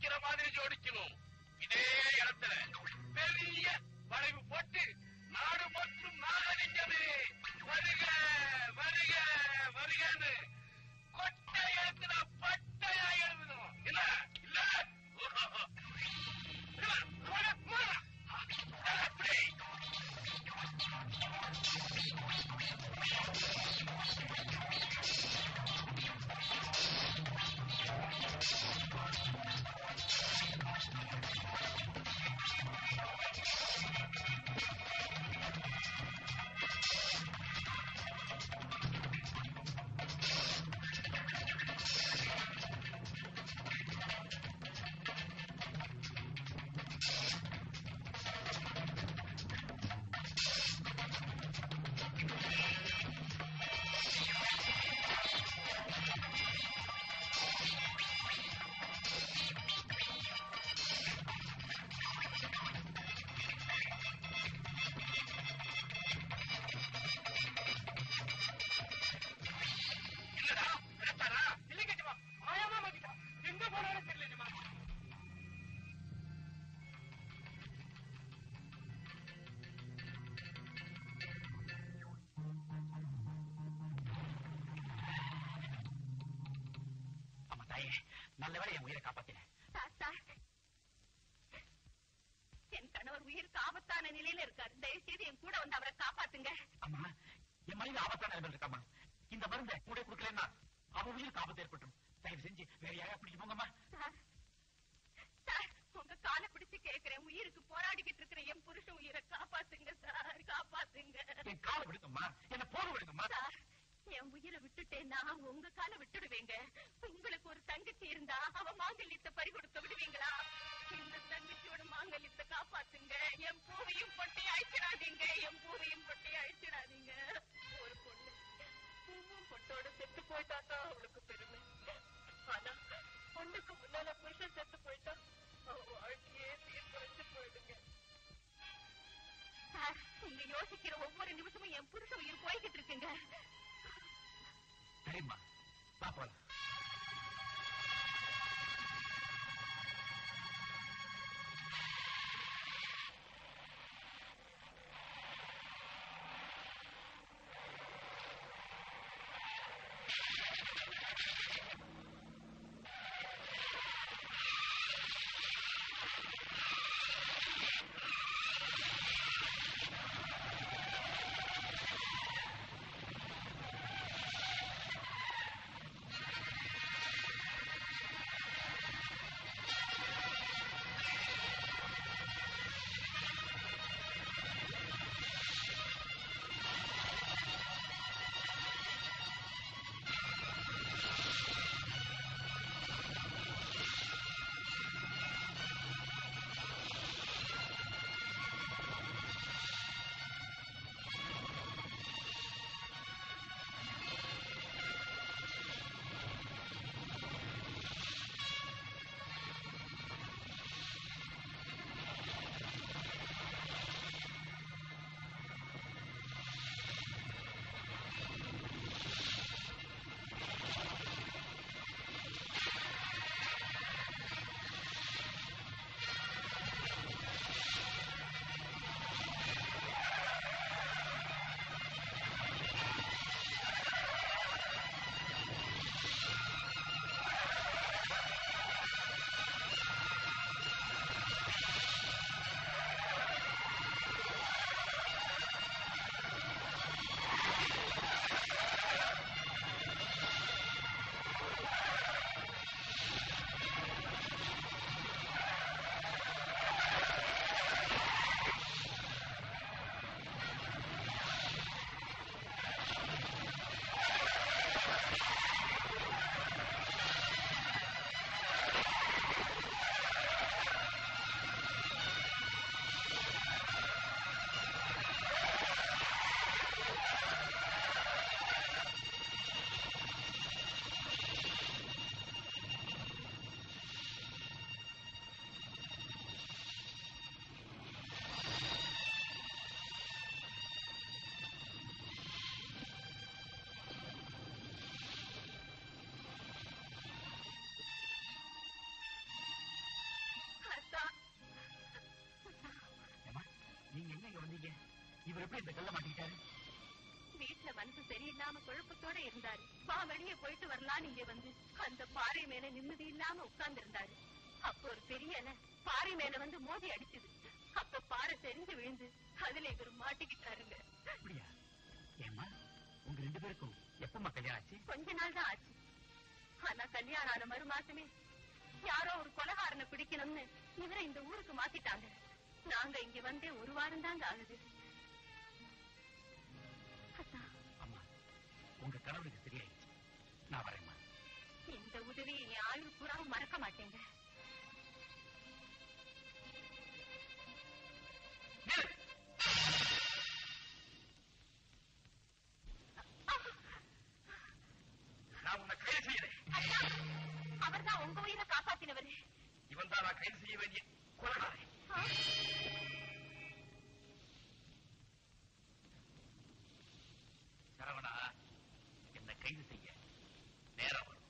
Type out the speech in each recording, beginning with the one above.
ஜோடிக்கிற மாதிரி ஜோடிக்கணும் இதே இடத்துல பெரிய வளைவு போட்டு நாடு மற்றும் நாகரிகமே வருக வருக வருகன்னு கொட்டை எழுத்துல பட்டையா எழுதணும் இல்ல இல்ல அப்படி இல்லடா எடுத்தாரா இல்லைங்க ஜமா மாயாமா மாத்திட்டா எங்க போனாலும் தெரியல ஜமா ஆமா தாயே நல்ல வேளை என் உயிரை காப்பாத்தினேன் தாத்தா என் கணவர் உயிருக்கு ஆபத்தான நிலையில இருக்காரு தயவு செய்து என் கூட வந்து அவரை காப்பாத்துங்க அம்மா என் மனைவி ஆபத்தான நிலைமையில் இருக்காமா இந்த மருந்தை கூட கொடுக்கலன்னா அவன் உயிருக்கு ஆபத்து ஏற்பட்டுரும் தயவு செஞ்சு வேற யாரையா பிடிக்க போங்கம்மா சார் சார் உங்க காலை பிடிச்சு கேக்குறேன் உயிருக்கு போராடிக்கிட்டு இருக்கிற என் புருஷன் உயிரை காப்பாத்துங்க சார் காப்பாத்துங்க என் காலை விடுங்கம்மா என்ன போக விடுங்கம்மா சார் என் உயிரை விட்டுட்டேன்னா உங்க காலை விட்டுடுவீங்க உங்களுக்கு ஒரு தங்கச்சி இருந்தா அவ மாங்கல்யத்தை பறி கொடுக்க விடுவீங்களா இந்த தங்கச்சியோட மாங்கல்யத்தை காப்பாத்துங்க என் பூவையும் பொட்டி அழிச்சிடாதீங்க என் பூவையும் பொட்டி அழிச்சிடாதீங்க ஒரு பொண்ணு பூவும் பொட்டோட செத்து போயிட்டாக்கா அவளுக்கு பெருமை ஆனா பொண்ணுக்கு முன்னால புருஷன் செத்து போயிட்டா அவ வாழ்க்கையே சீர்குலைச்சு போயிடுங்க சார் நீங்க யோசிக்கிற ஒவ்வொரு நிமிஷமும் என் புருஷன் உயிர் போய்கிட்டு இருக்குங்க சரிம்மா வா போலாம் இவர் எப்படி இந்த கல்ல மாட்டிக்கிட்டாரு வீட்டுல மனசு சரியில்லாம குழப்பத்தோட இருந்தாரு வா வெளியே போயிட்டு வரலான்னு இங்க வந்து அந்த பாறை மேல நிம்மதி இல்லாம உட்கார்ந்து இருந்தாரு அப்போ ஒரு பெரிய அலை பாறை மேல வந்து மோதி அடிச்சது அப்ப பாறை தெரிஞ்சு விழுந்து அதுல இவர் மாட்டிக்கிட்டாருங்க அப்படியா ஏம்மா உங்க ரெண்டு பேருக்கும் எப்பமா கல்யாணம் ஆச்சு கொஞ்ச நாள் தான் ஆச்சு ஆனா கல்யாணம் ஆன மறு மாசமே யாரோ ஒரு கொலகாரனை பிடிக்கணும்னு இவரை இந்த ஊருக்கு மாத்திட்டாங்க நாங்க இங்க வந்தே ஒரு வாரம் தாங்க ஆகுது அத்தா, அம்மா உங்க கணவருக்கு சரியாயிடுச்சு நான் வரேம்மா இந்த உதவியை என் ஆயுள் பூராவும் மறக்க மாட்டேங்க நான் உன்னை கைது செய்யறேன் அவர்தான் உங்க உயிரை காப்பாத்தினவர் இவன் தான் நான் கைது செய்ய வேண்டிய கொலகாரன் சரவணா என்ன கைது செய்ய நேரம் வரும்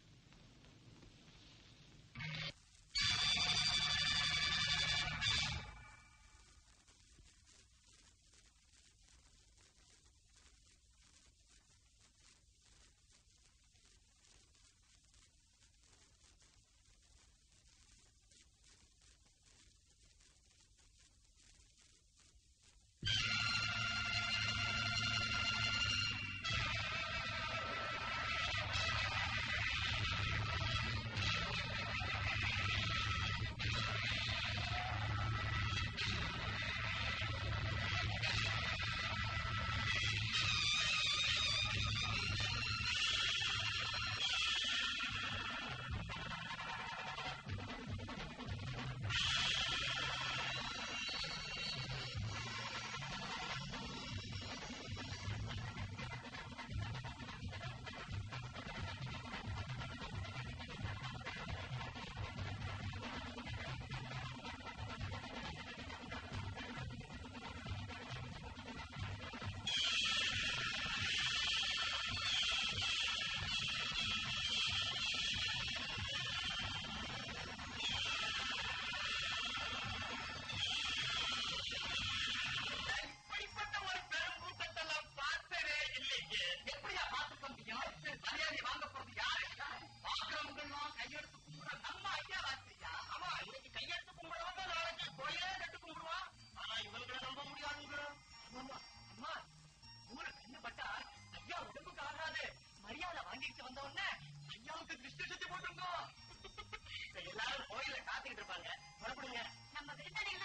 இப்படிப்பட்ட ஒரு பெரும் கூட்டத்தை நான் பார்த்ததே இல்லைங்க எப்படியா பார்த்துக்க முடியும் மரியாதை வாங்க போறது யாரு பாக்குறவங்கெல்லாம் கையெடுத்து கும்பிடுற நம்ம ஐயா வார்த்தையா ஆமா இன்னைக்கு கையெடுத்து கும்பிடுறவங்க நாளைக்கு கோயிலே கட்டு கும்பிடுவான் ஆனா இவங்களை நம்ப முடியாதுங்க அம்மா அம்மா ஊரை கண்ணு பட்டா ஐயா உடம்புக்கு ஆகாது மரியாதை வாங்கிட்டு வந்த உடனே ஐயாவுக்கு திருஷ்டி சுத்தி போட்டுருங்க எல்லாரும் கோயில காத்துக்கிட்டு இருப்பாங்க புறப்படுங்க நம்ம விருந்தாளிகளை